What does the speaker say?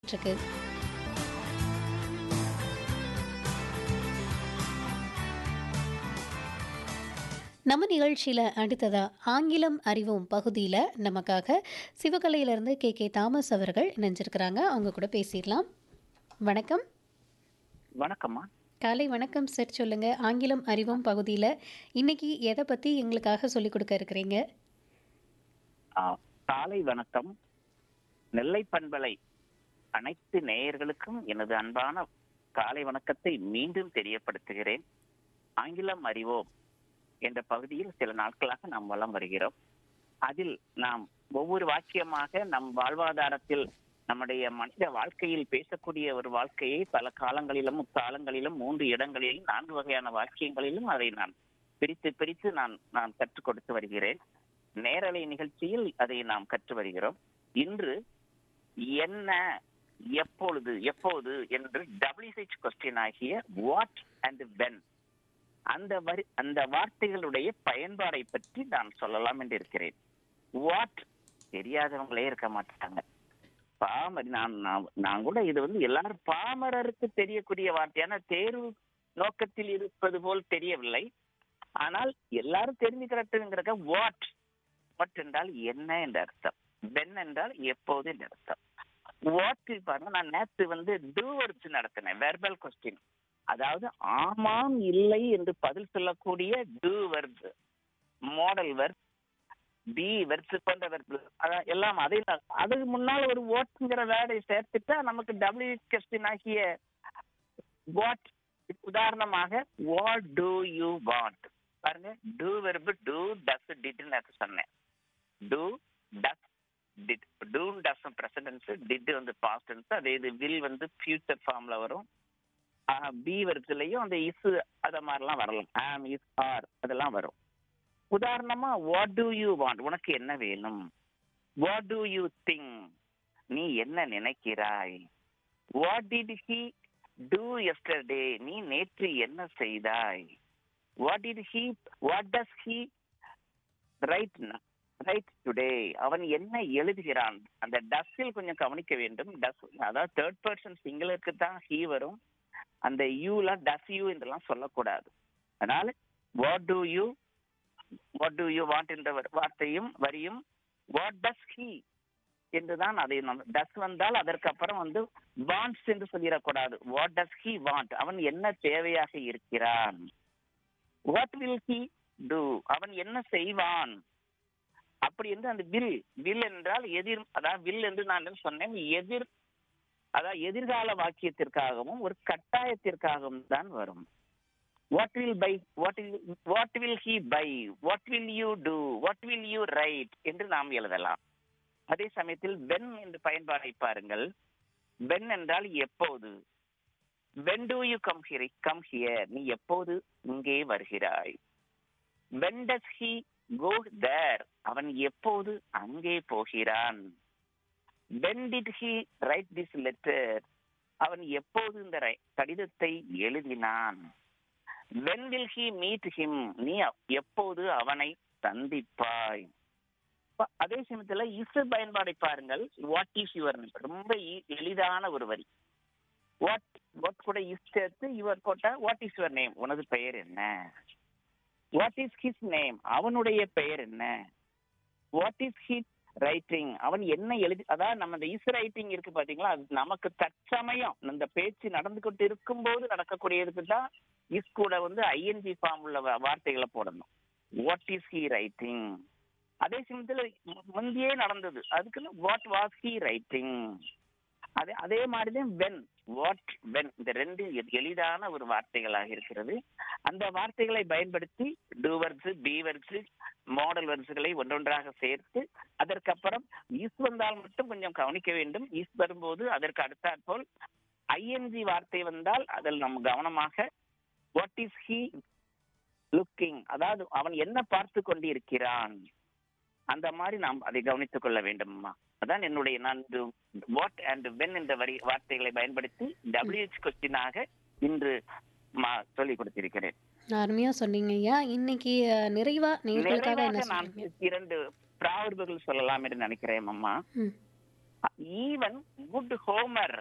இருக்கு நம்ம நிகழ்ச்சியில் அடுத்ததா ஆங்கிலம் அறிவோம் பகுதியில் நமக்காக சிவகலையிலிருந்து கே கே தாமஸ் அவர்கள் இணைஞ்சிருக்கிறாங்க அவங்க கூட பேசிடலாம் வணக்கம் வணக்கம்மா காலை வணக்கம் சார் சொல்லுங்க ஆங்கிலம் அறிவோம் பகுதியில் இன்னைக்கு எதை பற்றி எங்களுக்காக சொல்லிக் கொடுக்க இருக்கிறீங்க ஆ, காலை வணக்கம் நெல்லை பண்பலை அனைத்து நேயர்களுக்கும் எனது அன்பான காலை வணக்கத்தை மீண்டும் தெரியப்படுத்துகிறேன் ஆங்கிலம் அறிவோம் என்ற பகுதியில் சில நாட்களாக நாம் வலம் வருகிறோம் அதில் நாம் ஒவ்வொரு வாக்கியமாக நம் வாழ்வாதாரத்தில் நம்முடைய மனித வாழ்க்கையில் பேசக்கூடிய ஒரு வாழ்க்கையை பல காலங்களிலும் முக்காலங்களிலும் மூன்று இடங்களிலும் நான்கு வகையான வாக்கியங்களிலும் அதை நான் பிரித்து பிரித்து நான் நான் கற்றுக் கொடுத்து வருகிறேன் நேரலை நிகழ்ச்சியில் அதை நாம் கற்று வருகிறோம் இன்று என்ன எப்பொழுது எப்போது என்று டபிள்யூஹெச் கொஸ்டின் ஆகிய வாட் அண்ட் வென் அந்த வரி அந்த வார்த்தைகளுடைய பயன்பாடை பற்றி நான் சொல்லலாம் என்று இருக்கிறேன் வாட் தெரியாதவங்களே இருக்க மாட்டாங்க பாமர் நான் நான் நான் கூட இது வந்து எல்லாரும் பாமரருக்கு தெரியக்கூடிய வார்த்தையான தேர்வு நோக்கத்தில் இருப்பது போல் தெரியவில்லை ஆனால் எல்லாரும் தெரிஞ்சுக்கிறதுங்கிறக்க வாட் வாட் என்றால் என்ன என்ற அர்த்தம் வென் என்றால் எப்போது என்ற அர்த்தம் வாட்டில் பாருங்க நான் நேற்று வந்து டூவர்ஸ் நடத்தினேன் வெர்பல் கொஸ்டின் அதாவது ஆமாம் இல்லை என்று பதில் சொல்லக்கூடிய do verb modal verb be verbs போன்ற வெர்ப் அதான் எல்லாம் அதை நான்- அதுக்கு முன்னால் ஒரு வாட்ங்கிற வேர்டை சேர்த்துட்டா நமக்கு டபிள்யூ கொஸ்டின் ஆகிய வாட் உதாரணமாக வாட் டு யூ வாண்ட் பாருங்க டூ வெர்பு டூ டஸ் டிட்னு சொன்னேன் do does did do does present tense did வந்து பாஸ்ட் டென்ஸ் அதே இது வில் வந்து ஃபியூச்சர் ஃபார்ம்ல வரும் பி வெர்ப்ஸ்லயும் அந்த இஸ் அத மாதிரிலாம் வரலாம் ஆம் இஸ் ஆர் அதெல்லாம் வரும் உதாரணமா வாட் டு யூ வாண்ட் உனக்கு என்ன வேணும் வாட் டு யூ திங்க் நீ என்ன நினைக்கிறாய் what did he do yesterday நீ நேற்று என்ன செய்தாய் what did he what does he write write today அவன் என்ன எழுதுகிறான் அந்த டஸ்ஸில் கொஞ்சம் கவனிக்க வேண்டும் டஸ் அதாவது தேர்ட் பர்சன் சிங்கிளுக்கு தான் ஹீ வரும் அந்த யூல டஸ் யூ என்றெல்லாம் சொல்லக்கூடாது அதனால what do you what do you want என்ற வ- வார்த்தையும் வரியும் வாட் டஸ் ஹீ என்றுதான் அதை நம்ம டஸ் வந்தால் அதற்கு அப்புறம் வந்து வாண்ட்ஸ் என்று சொல்லிடக்கூடாது வாட் டஸ் ஹி வாண்ட் அவன் என்ன தேவையாக இருக்கிறான் வாட் வில் ஹி டூ அவன் என்ன செய்வான் அப்படி என்று அந்த வில் வில் என்றால் எதிர் அதாவது வில் என்று நான் என்ன சொன்னேன் எதிர் அதாவது எதிர்கால வாக்கியத்திற்காகவும் ஒரு கட்டாயத்திற்காகவும் தான் வரும் what will buy what what will he buy what will you do what will you write என்று நாம் எழுதலாம் அதே சமயத்தில் வென் என்று பயன்பாடை பாருங்கள் வென் என்றால் எப்போது when do you come here come here நீ எப்போது இங்கே வருகிறாய் வென் டஸ் ஹி கோ தேர் அவன் எப்போது அங்கே போகிறான் when did he write this letter அவன் எப்போது இந்த ரை- கடிதத்தை எழுதினான் when will he meet him நீ அ- எப்போது அவனை சந்திப்பாய் ப- அதே சமயத்துல இஸ் பயன்பாடை பாருங்கள் வாட் இஸ் யுவர் ரொம்ப எ- எளிதான ஒரு வரி வாட் வாட் கூட இஸ் சேர்த்து யுவர் போட்டா வாட் இஸ் யுவர் நேம் உனது பெயர் என்ன வாட் இஸ் ஹிஸ் நேம் அவனுடைய பெயர் என்ன வாட் இஸ் ஹிஸ் ரைட்டிங் அவன் என்ன எழுதி அதாவது நம்ம இந்த இஸ் ரைட்டிங் இருக்கு பாத்தீங்களா அது நமக்கு தற்சமயம் இந்த பேச்சு நடந்து கொண்டு இருக்கும்போது நடக்கக்கூடியதுக்கு தான் இஸ் கூட வந்து ஐஎன்ஜி ஃபார்ம் உள்ள வா- வார்த்தைகளை போடணும் வாட் இஸ் ஹி ரைட்டிங் அதே சமயத்துல மு- முந்தையே நடந்தது அதுக்குன்னு வாட் வாஸ் ஹி ரைட்டிங் அதே அதே மாதிரிதான் வென் வாட் வென் இந்த ரெண்டு எ- எளிதான ஒரு வார்த்தைகளாக இருக்கிறது அந்த வார்த்தைகளை பயன்படுத்தி டூவர்ஸ் பீவர்ஸ் மாடல் வரிசைகளை ஒன்றொன்றாக சேர்த்து அதற்கப்புறம் இஸ் வந்தால் மட்டும் கொஞ்சம் கவனிக்க வேண்டும் இஸ் வரும்போது அதற்கு அடுத்தாற்போல் ஐஎன்ஜி வார்த்தை வந்தால் அதில் நம்ம கவனமாக வாட் இஸ் ஹி லுக்கிங் அதாவது அவன் என்ன பார்த்து கொண்டிருக்கிறான் அந்த மாதிரி நாம் அதை கவனித்துக் கொள்ள வேண்டும்மா அதான் என்னுடைய நான் வாட் அண்ட் வென் என்ற வரி வார்த்தைகளை பயன்படுத்தி டபிள்யூஹெச் கொஸ்டினாக இன்று மா- சொல்லிக் கொடுத்திருக்கிறேன் அருமையாக சொன்னீங்க ஐயா இன்னைக்கு அஹ், நிறைவா நேர்களுக்காக என்ன நிறைவாக நான் சொல்றீங்க இரண்டு பிராவர்புகள் சொல்லலாம் என்று நினைக்கிறேன் அம்மா ம் ஈவன் குட் ஹோமர்